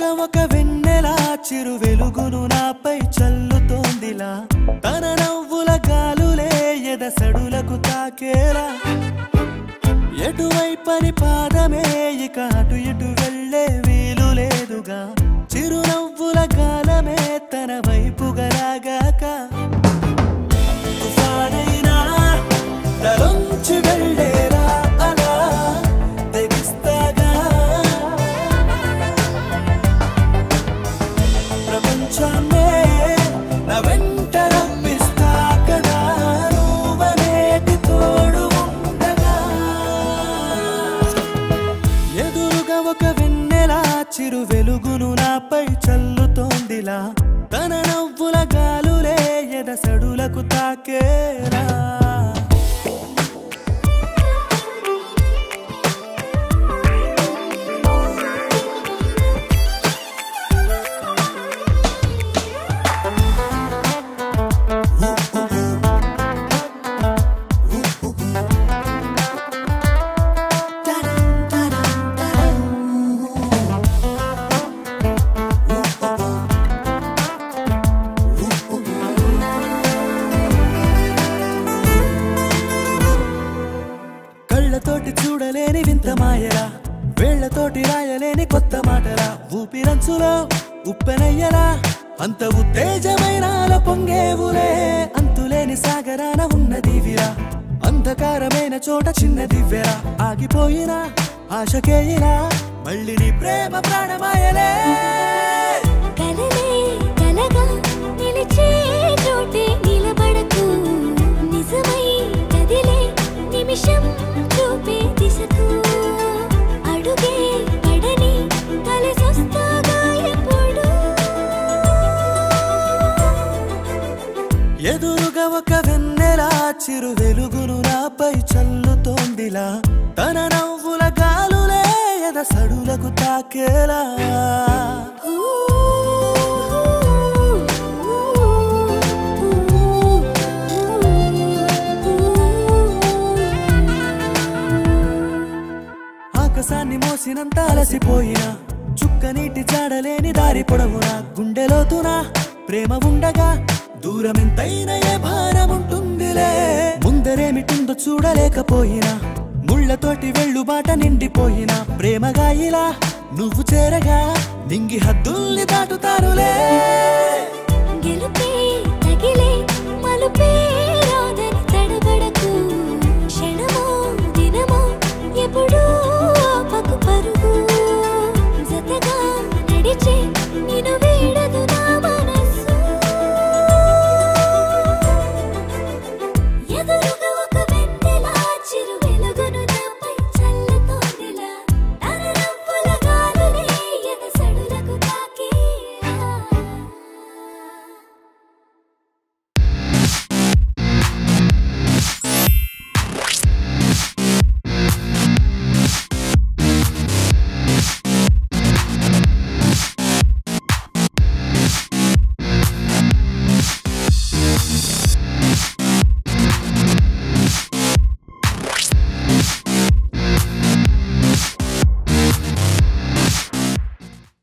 ఒక వెన్నెల చిరు వెలుగును నాపై చల్లుతోందిలా తన నవ్వుల గాలులే ఎదసడులకు తాకేలా ఎటువైపని పాదమే ఇక అటు ఇటు వెళ్ళే వీలు లేదుగా చిరునవ్వుల గాలమే తన వైపుగా లాగాక తుఫానైనా తలొంచి వెళ్ళేరా అలా తెగిస్తాగా ప్రపంచాన్నే నా వెంట రప్పిస్తా కదా నువ్వనేటి తోడు ఉండగా ఎదురుగా ఒక వెన్నెల చిరు వెలుగును నాపై చల్లుతోందిలా తన నవ్వుల గాలులే ఎదసడులకు తాకేరా కళ్ళతోటి చూడలేని వింత మాయలా వేళ్లతోటి రాయలేని కొత్త మాటలా ఊపిరంచులో ఉప్పెనయ్యలా అంత ఉత్తేజమైన పొంగేవులే అంతులేని సాగరాన ఉన్న దివిరా అంధకారమైన చోట చిన్న దివ్యరా ఆగిపోయినా ఆశకేయినా మళ్ళీ నీ ప్రేమ ప్రాణమాయలే కలలే కలగా నిలిచే చోటే నిలబడకు నిజమై కదిలే నిమిషం చూపే దిశకు అడుగే పడని కలిసొస్తాగా ఎప్పుడు ఎదురుగా ఒక వెన్నెల చిరు వెలుగును నాపై చల్లుతోందిలా తన నవ్వుల గాలులే ఎద సడులకు తాకేలా ఆకాశాన్ని మోసినంత అలసిపోయినా చుక్క నీటి చాడలేని దారి పొడవునా గుండెలోతునా ప్రేమ ఉండగా దూరం ఎంతైనా ఏ భారం ఉంటుందిలే ముందరేమిటుందో చూడలేకపోయినా ముళ్ళతోటి వెళ్ళు బాట నిండిపోయినా ప్రేమగా ఇలా నువ్వు చేరగా నింగి హద్దుల్ని దాటుతారులే గెలుపే తగిలే మలుపే రాదని తడబడకు